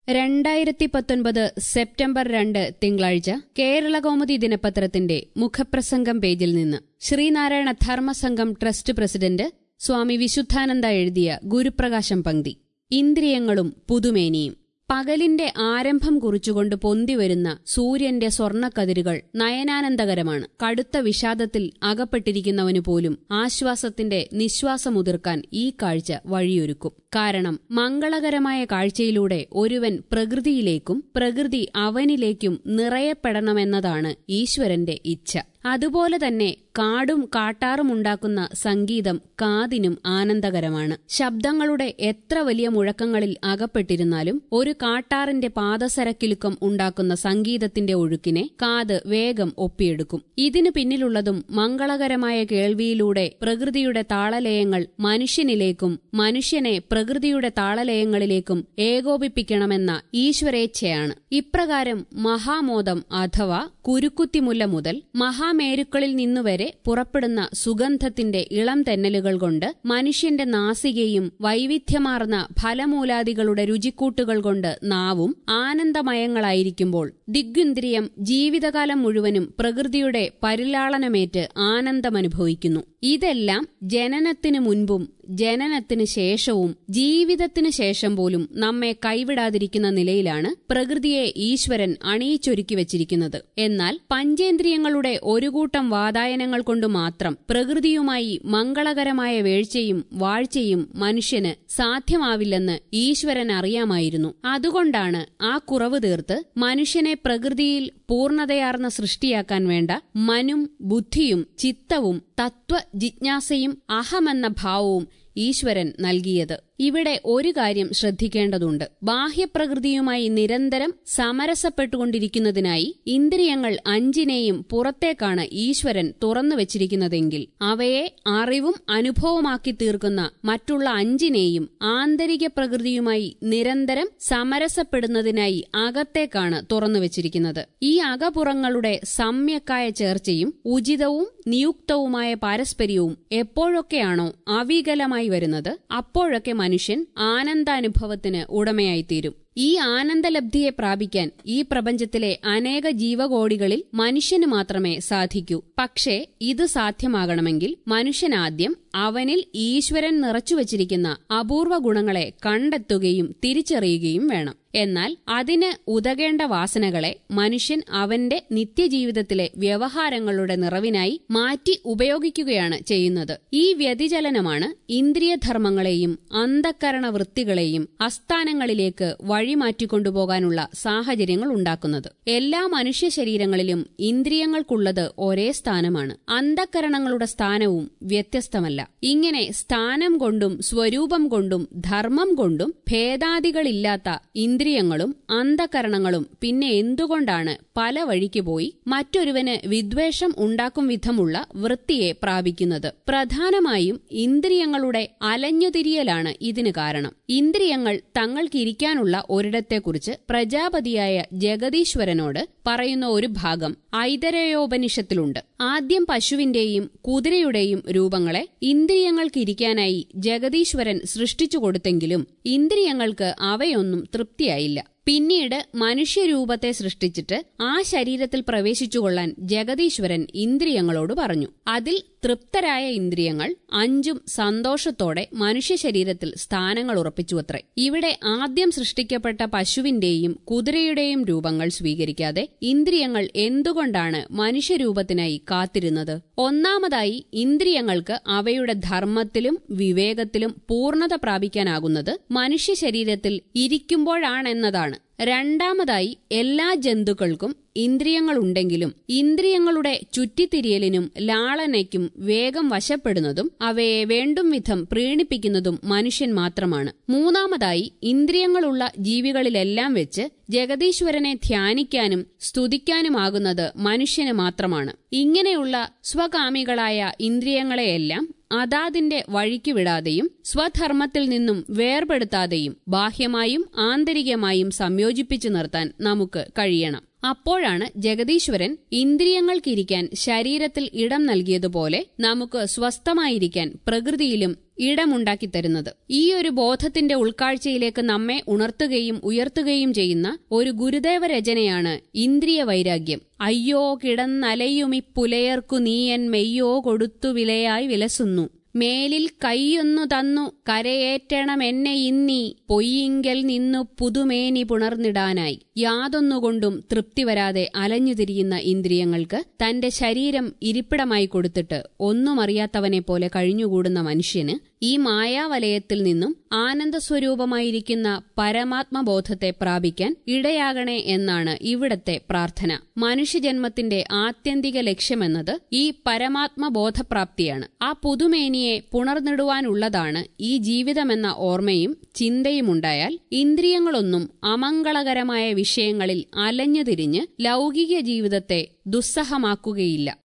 രണ്ടായിരത്തി പത്തൊൻപത് സെപ്റ്റംബർ രണ്ട് തിങ്കളാഴ്ച കേരളകൗമുദി ദിനപത്രത്തിന്റെ മുഖപ്രസംഗം പേജിൽ നിന്ന് ശ്രീനാരായണ ധർമ്മസംഘം ട്രസ്റ്റ് പ്രസിഡന്റ് സ്വാമി വിശുദ്ധാനന്ദ എഴുതിയ ഗുരുപ്രകാശം പങ്ക്തി ഇന്ദ്രിയങ്ങളും പുതുമേനിയും പകലിന്റെ ആരംഭം കുറിച്ചുകൊണ്ട് പൊന്തിവരുന്ന സൂര്യന്റെ സ്വർണ്ണക്കതിരുകൾ നയനാനന്ദകരമാണ് കടുത്ത വിഷാദത്തിൽ അകപ്പെട്ടിരിക്കുന്നവനു പോലും ആശ്വാസത്തിന്റെ നിശ്വാസമുതിർക്കാൻ ഈ കാഴ്ച വഴിയൊരുക്കും കാരണം മംഗളകരമായ കാഴ്ചയിലൂടെ ഒരുവൻ പ്രകൃതിയിലേക്കും പ്രകൃതി അവനിലേക്കും നിറയപ്പെടണമെന്നതാണ് ഈശ്വരന്റെ ഇച്ഛ അതുപോലെ തന്നെ കാടും കാട്ടാറും ഉണ്ടാക്കുന്ന സംഗീതം കാതിനും ആനന്ദകരമാണ് ശബ്ദങ്ങളുടെ എത്ര വലിയ മുഴക്കങ്ങളിൽ അകപ്പെട്ടിരുന്നാലും ഒരു കാട്ടാറിന്റെ പാദസരക്കിലുക്കം ഉണ്ടാക്കുന്ന സംഗീതത്തിന്റെ ഒഴുക്കിനെ കാത് വേഗം ഒപ്പിയെടുക്കും ഇതിനു പിന്നിലുള്ളതും മംഗളകരമായ കേൾവിയിലൂടെ പ്രകൃതിയുടെ താളലയങ്ങൾ മനുഷ്യനിലേക്കും മനുഷ്യനെ പ്രകൃതിയുടെ താളലയങ്ങളിലേക്കും ഏകോപിപ്പിക്കണമെന്ന ഈശ്വരേച്ഛയാണ് ഇപ്രകാരം മഹാമോദം അഥവാ കുരുക്കുത്തിമുല്ല മുതൽ മഹാമേരുക്കളിൽ നിന്നുവരെ പുറപ്പെടുന്ന സുഗന്ധത്തിന്റെ ഇളം തെന്നലുകൾ കൊണ്ട് മനുഷ്യന്റെ നാസികയും വൈവിധ്യമാർന്ന ഫലമൂലാദികളുടെ രുചിക്കൂട്ടുകൾ കൊണ്ട് നാവും ആനന്ദമയങ്ങളായിരിക്കുമ്പോൾ ദിഗ്വിന്ദ്രിയം ജീവിതകാലം മുഴുവനും പ്രകൃതിയുടെ പരിലാളനമേറ്റ് ആനന്ദമനുഭവിക്കുന്നു ഇതെല്ലാം ജനനത്തിനു മുൻപും ജനനത്തിന് ശേഷവും ജീവിതത്തിന് ശേഷം പോലും നമ്മെ കൈവിടാതിരിക്കുന്ന നിലയിലാണ് പ്രകൃതിയെ ഈശ്വരൻ അണിയിച്ചൊരുക്കി വച്ചിരിക്കുന്നത് എന്നാൽ പഞ്ചേന്ദ്രിയങ്ങളുടെ ഒരു കൂട്ടം വാതായനങ്ങൾ കൊണ്ട് മാത്രം പ്രകൃതിയുമായി മംഗളകരമായ വേഴ്ചയും വാഴ്ചയും മനുഷ്യന് സാധ്യമാവില്ലെന്ന് ഈശ്വരൻ അറിയാമായിരുന്നു അതുകൊണ്ടാണ് ആ കുറവ് തീർത്ത് മനുഷ്യനെ പ്രകൃതിയിൽ പൂർണ്ണതയാർന്ന സൃഷ്ടിയാക്കാൻ വേണ്ട മനും ബുദ്ധിയും ചിത്തവും തത്വ ജിജ്ഞാസയും അഹമെന്ന ഭാവവും ഈശ്വരൻ നൽകിയത് ഇവിടെ ഒരു കാര്യം ശ്രദ്ധിക്കേണ്ടതുണ്ട് ബാഹ്യപ്രകൃതിയുമായി നിരന്തരം സമരസപ്പെട്ടുകൊണ്ടിരിക്കുന്നതിനായി ഇന്ദ്രിയങ്ങൾ അഞ്ചിനെയും പുറത്തേക്കാണ് ഈശ്വരൻ തുറന്നു വച്ചിരിക്കുന്നതെങ്കിൽ അവയെ അറിവും അനുഭവമാക്കി തീർക്കുന്ന മറ്റുള്ള അഞ്ചിനെയും ആന്തരിക പ്രകൃതിയുമായി നിരന്തരം സമരസപ്പെടുന്നതിനായി അകത്തേക്കാണ് തുറന്നു വച്ചിരിക്കുന്നത് ഈ അകപുറങ്ങളുടെ സമ്യക്കായ ചേർച്ചയും ഉചിതവും നിയുക്തവുമായ പാരസ്പര്യവും എപ്പോഴൊക്കെയാണോ അവികലമായി വരുന്നത് അപ്പോഴൊക്കെ മനുഷ്യൻ ആനന്ദാനുഭവത്തിന് ഉടമയായിത്തീരും ഈ ആനന്ദലബ്ധിയെ പ്രാപിക്കാൻ ഈ പ്രപഞ്ചത്തിലെ അനേക ജീവകോടികളിൽ മനുഷ്യന് മാത്രമേ സാധിക്കൂ പക്ഷേ ഇത് സാധ്യമാകണമെങ്കിൽ മനുഷ്യനാദ്യം അവനിൽ ഈശ്വരൻ നിറച്ചുവച്ചിരിക്കുന്ന അപൂർവ ഗുണങ്ങളെ കണ്ടെത്തുകയും തിരിച്ചറിയുകയും വേണം എന്നാൽ അതിന് ഉതകേണ്ട വാസനകളെ മനുഷ്യൻ അവന്റെ നിത്യജീവിതത്തിലെ വ്യവഹാരങ്ങളുടെ നിറവിനായി മാറ്റി ഉപയോഗിക്കുകയാണ് ചെയ്യുന്നത് ഈ വ്യതിചലനമാണ് ഇന്ദ്രിയധർമ്മങ്ങളെയും അന്ധക്കരണ വൃത്തികളെയും അസ്ഥാനങ്ങളിലേക്ക് വഴിമാറ്റിക്കൊണ്ടുപോകാനുള്ള സാഹചര്യങ്ങൾ ഉണ്ടാക്കുന്നത് എല്ലാ മനുഷ്യ ശരീരങ്ങളിലും ഇന്ദ്രിയങ്ങൾക്കുള്ളത് ഒരേ സ്ഥാനമാണ് അന്ധക്കരണങ്ങളുടെ സ്ഥാനവും വ്യത്യസ്തമല്ല ഇങ്ങനെ സ്ഥാനം കൊണ്ടും സ്വരൂപം കൊണ്ടും ധർമ്മം കൊണ്ടും ഭേദാദികളില്ലാത്ത ഇന്ദ്രിയങ്ങളും അന്ധകരണങ്ങളും പിന്നെ എന്തുകൊണ്ടാണ് പല വഴിക്ക് പോയി മറ്റൊരുവന് വിദ്വേഷം ഉണ്ടാക്കും വിധമുള്ള വൃത്തിയെ പ്രാപിക്കുന്നത് പ്രധാനമായും ഇന്ദ്രിയങ്ങളുടെ അലഞ്ഞുതിരിയലാണ് ഇതിന് കാരണം ഇന്ദ്രിയങ്ങൾ തങ്ങൾക്കിരിക്കാനുള്ള ഒരിടത്തെക്കുറിച്ച് പ്രജാപതിയായ ജഗദീശ്വരനോട് പറയുന്ന ഒരു ഭാഗം ഐതരയോപനിഷത്തിലുണ്ട് ആദ്യം പശുവിന്റെയും കുതിരയുടെയും രൂപങ്ങളെ ഇന്ദ്രിയങ്ങൾക്കിരിക്കാനായി ജഗദീശ്വരൻ സൃഷ്ടിച്ചു കൊടുത്തെങ്കിലും ഇന്ദ്രിയങ്ങൾക്ക് അവയൊന്നും തൃപ്തിയായില്ല പിന്നീട് മനുഷ്യരൂപത്തെ സൃഷ്ടിച്ചിട്ട് ആ ശരീരത്തിൽ പ്രവേശിച്ചുകൊള്ളാൻ ജഗദീശ്വരൻ ഇന്ദ്രിയങ്ങളോട് പറഞ്ഞു അതിൽ തൃപ്തരായ ഇന്ദ്രിയങ്ങൾ അഞ്ചും സന്തോഷത്തോടെ മനുഷ്യ ശരീരത്തിൽ സ്ഥാനങ്ങൾ ഉറപ്പിച്ചുവത്രേ ഇവിടെ ആദ്യം സൃഷ്ടിക്കപ്പെട്ട പശുവിന്റെയും കുതിരയുടെയും രൂപങ്ങൾ സ്വീകരിക്കാതെ ഇന്ദ്രിയങ്ങൾ എന്തുകൊണ്ടാണ് മനുഷ്യരൂപത്തിനായി കാത്തിരുന്നത് ഒന്നാമതായി ഇന്ദ്രിയങ്ങൾക്ക് അവയുടെ ധർമ്മത്തിലും വിവേകത്തിലും പൂർണ്ണത പ്രാപിക്കാനാകുന്നത് മനുഷ്യ ശരീരത്തിൽ ഇരിക്കുമ്പോഴാണെന്നതാണ് രണ്ടാമതായി എല്ലാ ജന്തുക്കൾക്കും ഇന്ദ്രിയങ്ങളുണ്ടെങ്കിലും ഇന്ദ്രിയങ്ങളുടെ ചുറ്റിത്തിരിയലിനും ലാളനയ്ക്കും വേഗം വശപ്പെടുന്നതും അവയെ വേണ്ടും വിധം പ്രീണിപ്പിക്കുന്നതും മനുഷ്യൻ മാത്രമാണ് മൂന്നാമതായി ഇന്ദ്രിയങ്ങളുള്ള ജീവികളിലെല്ലാം വെച്ച് ജഗദീശ്വരനെ ധ്യാനിക്കാനും സ്തുതിക്കാനുമാകുന്നത് മനുഷ്യന് മാത്രമാണ് ഇങ്ങനെയുള്ള സ്വകാമികളായ ഇന്ദ്രിയങ്ങളെയെല്ലാം അതാതിന്റെ വഴിക്ക് വിടാതെയും സ്വധർമ്മത്തിൽ നിന്നും വേർപെടുത്താതെയും ബാഹ്യമായും ആന്തരികമായും സംയോജിപ്പിച്ചു നിർത്താൻ നമുക്ക് കഴിയണം അപ്പോഴാണ് ജഗദീശ്വരൻ ഇന്ദ്രിയങ്ങൾക്കിരിക്കാൻ ശരീരത്തിൽ ഇടം നൽകിയതുപോലെ നമുക്ക് സ്വസ്ഥമായിരിക്കാൻ പ്രകൃതിയിലും ഇടമുണ്ടാക്കിത്തരുന്നത് ഈ ഒരു ബോധത്തിന്റെ ഉൾക്കാഴ്ചയിലേക്ക് നമ്മെ ഉണർത്തുകയും ഉയർത്തുകയും ചെയ്യുന്ന ഒരു ഗുരുദേവ രചനയാണ് ഇന്ദ്രിയ വൈരാഗ്യം അയ്യോ കിടന്നലയുമിപ്പുലയർക്കു നീയൻ മെയ്യോ കൊടുത്തു വിലയായി വിലസുന്നു മേലിൽ കൈയൊന്നു തന്നു കരയേറ്റണമെന്നെ ഇന്നീ പൊയ്യിങ്കൽ നിന്നു പുതുമേനി പുണർന്നിടാനായി യാതൊന്നുകൊണ്ടും തൃപ്തി വരാതെ അലഞ്ഞുതിരിയുന്ന ഇന്ദ്രിയങ്ങൾക്ക് തന്റെ ശരീരം ഇരിപ്പിടമായി കൊടുത്തിട്ട് ഒന്നും അറിയാത്തവനെ പോലെ കഴിഞ്ഞുകൂടുന്ന മനുഷ്യന് ഈ മായാവലയത്തിൽ നിന്നും ആനന്ദസ്വരൂപമായിരിക്കുന്ന പരമാത്മബോധത്തെ പ്രാപിക്കാൻ ഇടയാകണേ എന്നാണ് ഇവിടത്തെ പ്രാർത്ഥന മനുഷ്യജന്മത്തിന്റെ ആത്യന്തിക ലക്ഷ്യമെന്നത് ഈ പരമാത്മബോധപ്രാപ്തിയാണ് ആ പുതുമേനിയെ പുണർന്നിടുവാനുള്ളതാണ് ഈ ജീവിതമെന്ന ഓർമ്മയും ചിന്തയുമുണ്ടായാൽ ഇന്ദ്രിയങ്ങളൊന്നും അമംഗളകരമായ വിഷയങ്ങളിൽ അലഞ്ഞുതിരിഞ്ഞ് ലൗകിക ജീവിതത്തെ ദുസ്സഹമാക്കുകയില്ല